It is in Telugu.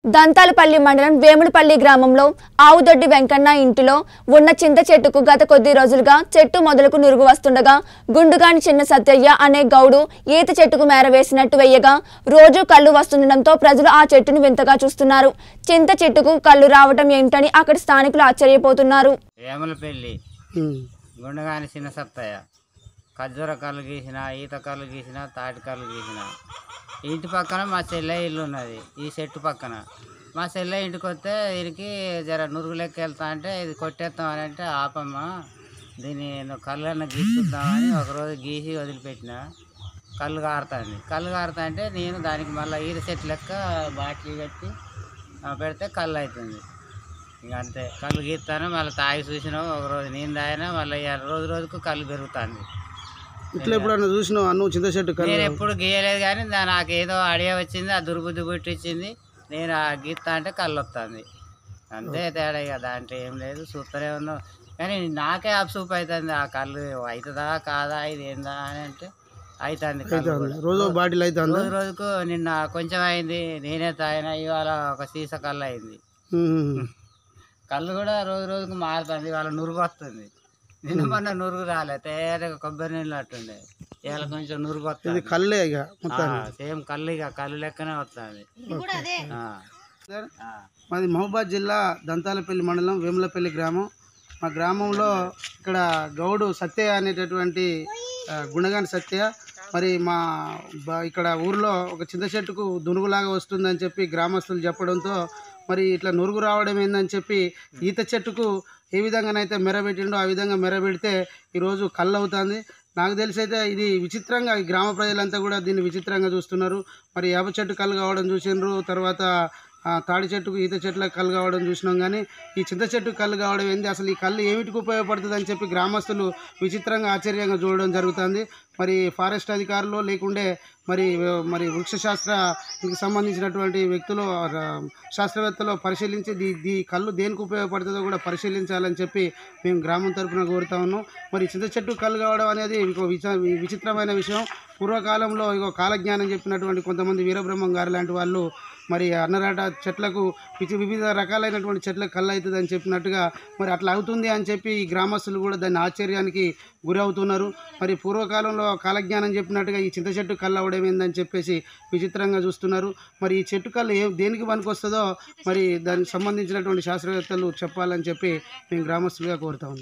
దంతాలపల్లి మండలం వేములపల్లి గ్రామంలో ఆవుదొడ్డి వెంకన్న ఇంటిలో ఉన్న చింత చెట్టుకు గత కొద్ది రోజులుగా చెట్టు మొదలకు నురుగు వస్తుండగా గుండుగాని చిన్న సత్యయ్య అనే గౌడు ఈత చెట్టుకు మేర వేసినట్టు వెయ్యగా రోజు కళ్ళు వస్తుండటంతో ప్రజలు ఆ చెట్టును వింతగా చూస్తున్నారు చింత చెట్టుకు కళ్ళు రావటం ఏమిటని అక్కడి స్థానికులు ఆశ్చర్యపోతున్నారు వేమల పెళ్ళి ఉమ్. గుండగాని చిన్న సత్తయ్య ఖర్జూర కళ్ళు గీసిన ఈత కళ్ళు గీసిన తాటి కళ్ళు గీసిన ఇంటి పక్కన మా చెల్లె ఇల్లు ఉన్నది ఈ చెట్టు పక్కన మా చెల్లె ఇంటికి వస్తే దీనికి జర నురుగు లెక్క వెళ్తా అంటే ఇది కొట్టేస్తాం అని అంటే ఆపమ్మ దీన్ని నువ్వు కళ్ళన్న గీసుద్దామని ఒకరోజు గీసి వదిలిపెట్టిన కళ్ళు కారుతుంది కళ్ళు కారుతా అంటే నేను దానికి మళ్ళీ ఈత చెట్టు లెక్క బాటిల్ కట్టి ఆ, పెడితే కళ్ళు అవుతుంది ఇంక అంతే కళ్ళు గీస్తాను మళ్ళీ తాగి చూసినావు ఒక రోజు నేను తాగినా మళ్ళీ ఇవాళ రోజు రోజుకు కళ్ళు పెరుగుతుంది ఇట్లా ఎప్పుడన్నా చూసినావు నువ్వు చింత చెట్టు కళ్ళు నేను ఎప్పుడు గీయలేదు కానీ దా- నాకు ఏదో ఐడియా వచ్చింది ఆ దుర్బుద్ధి పుట్టించింది నేను ఆ గీస్తా అంటే కళ్ళు వస్తుంది అంతే తేడా ఇక దాంట్లో ఏం లేదు చూస్తూనే ఉన్నావు కానీ నాకే అప్సూప్ అవుతుంది ఆ కళ్ళు అవుతుందా కాదా ఇది ఏందా అని అంటే అవుతుంది కళ్ళు కూడా. రోజు బాటిల్ అయితే అందా రోజు రోజుకు నిన్న కొంచెం అయింది నేనే తాగిన ఇవాళ ఒక సీస కళ్ళు అయింది ఉమ్. కళ్ళు కూడా రోజు రోజుకు మారుతుంది ఇవాళ నురుగు వస్తుంది నిన్న మొన్న నురుగు రాలే తేరగా కొబ్బరి నీళ్ళు అట్టుండే ఇవాళ కొంచెం నురుగు ఇది వస్తుంది కళ్ళే ఇక మొత్తం సేమ్ కళ్ళు ఇక కళ్ళు లెక్కనే వస్తుంది మాది మహబూబాద్ జిల్లా దంతాలపల్లి మండలం వేములపల్లి గ్రామం మా గ్రామంలో ఇక్కడ గౌడు సత్య అనేటటువంటి ఆ, గుణగాని సత్య మరి మా బ- ఇక్కడ ఊర్లో ఒక చింత చెట్టుకు దునుగులాగా వస్తుందని చెప్పి గ్రామస్తులు చెప్పడంతో మరి ఇట్లా నురుగు రావడం ఏందని చెప్పి ఈత చెట్టుకు ఏ విధంగానైతే మెరబెట్టిండో ఆ విధంగా మెరబెడితే ఈరోజు కళ్ళు అవుతుంది నాకు తెలిసి అయితే ఇది విచిత్రంగా ఈ గ్రామ ప్రజలంతా కూడా దీన్ని విచిత్రంగా చూస్తున్నారు మరి వేప చెట్టు కళ్ళు కావడం చూసిండ్రు తర్వాత ఆ, తాడి చెట్టుకు ఈత చెట్లకు కళ్ళు కావడం చూసినాం కానీ ఈ చింత చెట్టు కళ్ళు కావడం ఏంది అసలు ఈ కళ్ళు ఏమిటికి ఉపయోగపడుతుంది అని చెప్పి గ్రామస్తులు విచిత్రంగా ఆశ్చర్యంగా చూడడం జరుగుతుంది మరి ఫారెస్ట్ అధికారులు లేకుండే మరి మరి వృక్ష శాస్త్రానికి సంబంధించినటువంటి వ్యక్తులు ఆ, శాస్త్రవేత్తలు పరిశీలించి దీ దీ కళ్ళు దేనికి ఉపయోగపడుతుందో కూడా పరిశీలించాలని చెప్పి మేము గ్రామం తరపున కోరుతా ఉన్నాం మరి చింత చెట్టు కళ్ళు కావడం అనేది ఇంకో విచ విచిత్రమైన విషయం పూర్వకాలంలో ఇగో కాలజ్ఞానం చెప్పినటువంటి కొంతమంది వీరబ్రహ్మం గారు లాంటి వాళ్ళు మరి అన్నరాట చెట్లకు విచి వివిధ రకాలైనటువంటి చెట్లకు కళ్ళు అవుతుంది అని చెప్పినట్టుగా మరి అట్లా అవుతుంది అని చెప్పి ఈ గ్రామస్తులు కూడా దాన్ని ఆశ్చర్యానికి గురి అవుతున్నారు మరి పూర్వకాలంలో కాలజ్ఞానం చెప్పినట్టుగా ఈ చింత చెట్టు కళ్ళు అవడం ఏందని చెప్పేసి విచిత్రంగా చూస్తున్నారు మరి ఈ చెట్టు కళ్ళు ఏ దేనికి పనికొస్తుందో మరి దానికి సంబంధించినటువంటి శాస్త్రవేత్తలు చెప్పాలని చెప్పి మేము గ్రామస్తులుగా కోరుతా ఉన్నాం